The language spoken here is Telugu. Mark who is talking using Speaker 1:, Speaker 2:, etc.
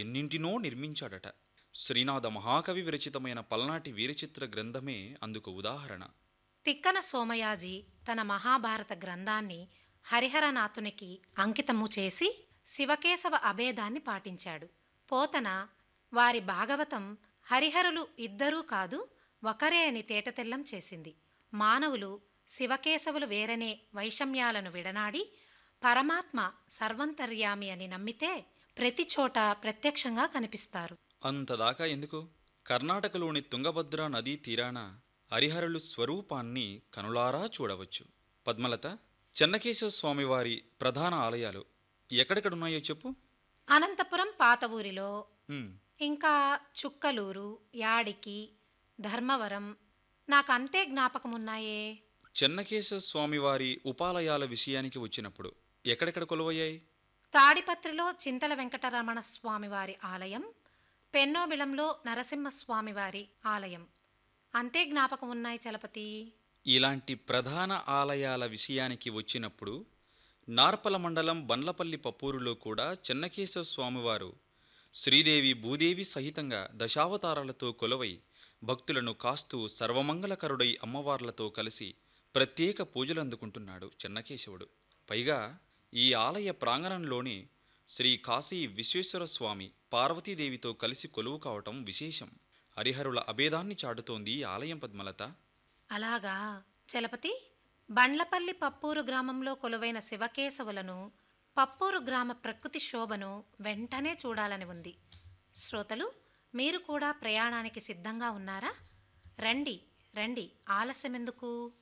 Speaker 1: ఎన్నింటినో నిర్మించాడట శ్రీనాథ మహాకవి విరచితమైన పల్నాటి వీరచిత్ర గ్రంథమే అందుకు ఉదాహరణ
Speaker 2: తిక్కన సోమయాజి తన మహాభారత గ్రంథాన్ని హరిహరనాథునికి అంకితము చేసి శివకేశవ అభేదాన్ని పాటించాడు పోతన వారి భాగవతం హరిహరులు ఇద్దరూ కాదు ఒకరే అని తేటతెల్లం చేసింది మానవులు శివకేశవులు వేరనే వైషమ్యాలను విడనాడి పరమాత్మ సర్వంతర్యామి అని నమ్మితే ప్రతి చోట ప్రత్యక్షంగా కనిపిస్తారు
Speaker 1: అంతదాకా ఎందుకు కర్ణాటకలోని తుంగభద్ర నదీ తీరాన హరిహరులు స్వరూపాన్ని కనులారా చూడవచ్చు పద్మలత చెన్నకేశవ స్వామివారి ప్రధాన ఆలయాలు ఎక్కడెక్కడున్నాయో చెప్పు
Speaker 2: అనంతపురం పాత ఊరిలో
Speaker 1: ఉమ్,
Speaker 2: ఇంకా చుక్కలూరు యాడికి ధర్మవరం నాకు అంతే జ్ఞాపకమున్నాయే
Speaker 1: చెన్నకేశవ స్వామివారి ఉపాలయాల విషయానికి వచ్చినప్పుడు ఎక్కడెక్కడ కొలువయ్యాయి
Speaker 2: తాడిపత్రిలో చింతల వెంకటరమణ స్వామివారి ఆలయం పెన్నోబిళంలో నరసింహస్వామివారి ఆలయం అంతే జ్ఞాపకం ఉన్నాయి చలపతి
Speaker 1: ఇలాంటి ప్రధాన ఆలయాల విషయానికి వచ్చినప్పుడు నార్పల మండలం బండ్లపల్లి పప్పూరులో కూడా చెన్నకేశవ స్వామివారు శ్రీదేవి భూదేవి సహితంగా దశావతారాలతో కొలవై భక్తులను కాస్తూ సర్వమంగళకరుడై అమ్మవార్లతో కలిసి ప్రత్యేక పూజలందుకుంటున్నాడు చెన్నకేశవుడు పైగా ఈ ఆలయ ప్రాంగణంలోని శ్రీ కాశీ విశ్వేశ్వర స్వామి పార్వతీదేవితో కలిసి కొలువు కావటం విశేషం హరిహరుల అభేదాన్ని చాటుతోంది ఈ ఆలయం పద్మలత
Speaker 2: అలాగా చలపతి బండ్లపల్లి పప్పూరు గ్రామంలో కొలువైన శివకేశవులను పప్పూరు గ్రామ ప్రకృతి శోభను వెంటనే చూడాలని ఉంది శ్రోతలు మీరు కూడా ప్రయాణానికి సిద్ధంగా ఉన్నారా రండి రండి ఆలస్యమెందుకు